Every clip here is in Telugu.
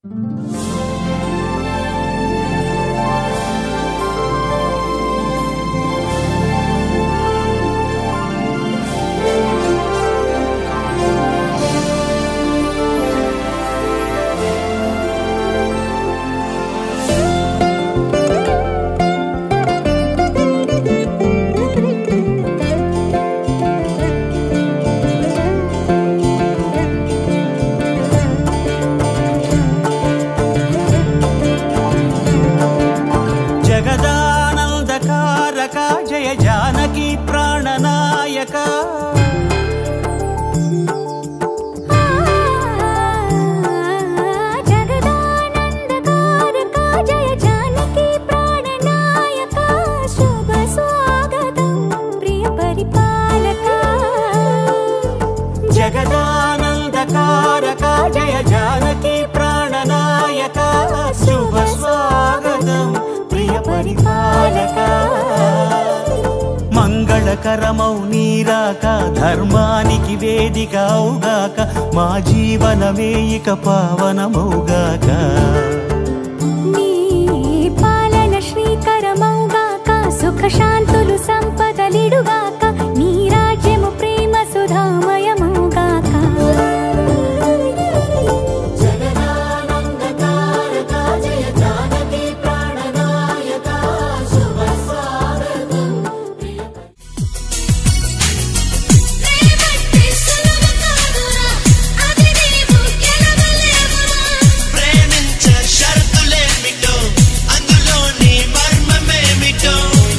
జగదానందకారక జయ జానకి ప్రాణనాయక జగదానందకారక జయ జానకి ప్రాణనాయక శుభ స్వాగతం ప్రియ పరిపాలక జగదానందకారక జయ జానకి ప్రాణనాయక శుభ స్వాగతం ప్రియ పరిపాలక మంగళకరమౌ నీరాక ధర్మానికి వేదిక అవుగాక మా జీవనమే ఇక పావనమౌగాక నీ పాలన శ్రీకరమౌగాక సుఖ శాంతులు సంపదలిడుగాక నీ రాజ్యము ప్రేమ సుధామయమౌగాక ప్రేమించ షరతులేమిటో అందులోని మర్మమేమిటో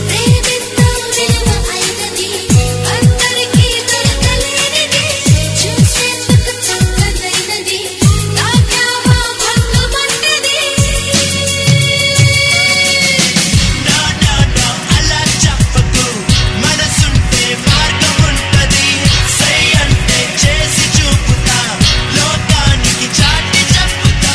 నా నా నా అలా చెప్పకు మనసుంటే మార్గం ఉంటది సై అంటే చేసి చూపుతా లోకానికి చాటి చెప్పుతా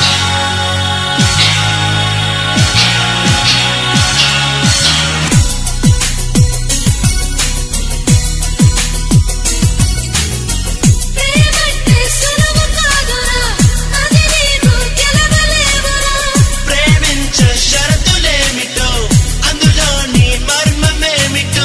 ప్రేమించ షరతులేమిటో అందులోని మర్మమేమిటో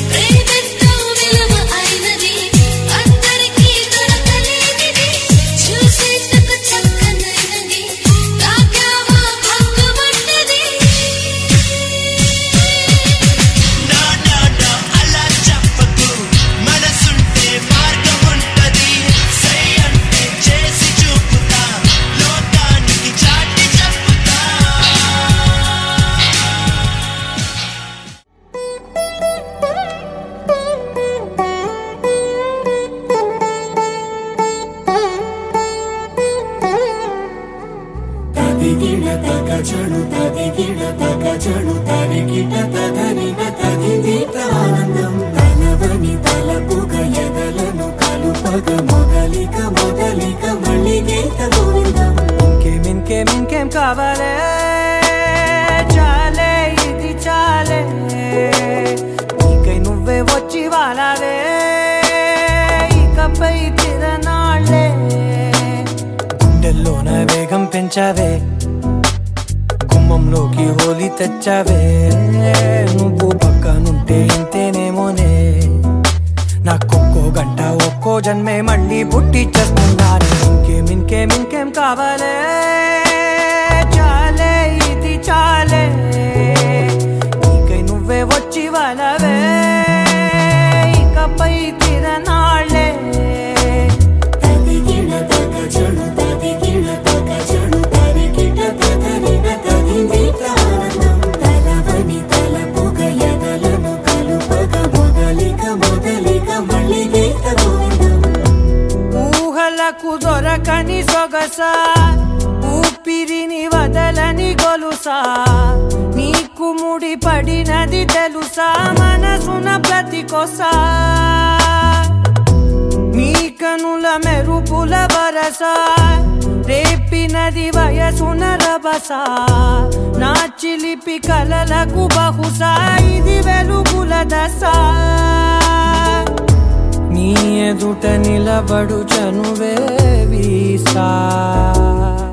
నా నా నా అలా చెప్పకు మనసుంటే మార్గం ఉంటది సై అంటే చేసి చూపుతా లోకానికి చాటి చెప్పుతా తదిగిడ తగ చడు తదిగిడ తగ చడు తరిగిట తదరిన తదిదీత ఆనందం తలవని తలపుగ ఎదలను కలుపగ మొదలిక మొదలిక మళ్ళీ గీత గోవిందం ఇంకేం ఇంకేం ఇంకేం కావాలే చాలే ఇది చాలే నీకై నువ్వే వచ్చి వాలాలే ఇకపై తిరనాళ్ళే గుండెల్లోన వేగం పెంచావే గుమ్మంలోకి హోలీ తెచ్చావే నువ్వు పక్కనుంటే ఇంతేనేమోనే నాకొక్కో గంట ఒక్కో జన్మే మళ్ళీ పుట్టి చేస్తున్నాను ఇంకేం ఇంకేం ఇంకేం కావాలే చాలే ఇది చాలే నీకై నువ్వే వచ్చి వాళ్ళవే ఇకపై తిరనాళ్ళే తదిగిడ తగ చడు తదిగిడ తగ చడు తరిగిట తదరిన తదిదీత ఆనందం తలవని తలపుగ ఎదలను కలుపగ మొదలిక మొదలిక మళ్ళీ గీత గోవిందం ఊహలకు దొరకని సొగస ఊపిరిని వదలని గొలుసా నీకు ముడి పడినది తెలుసా మనసున ప్రతి కొసా నీ కనుల మెరుపుల వరస రేపినది వయసున రభస నా చిలిపి కలలకు బహుశా ఇది వెలుగుల దశ నీ ఎదుట నిలబడు చనువే వీసా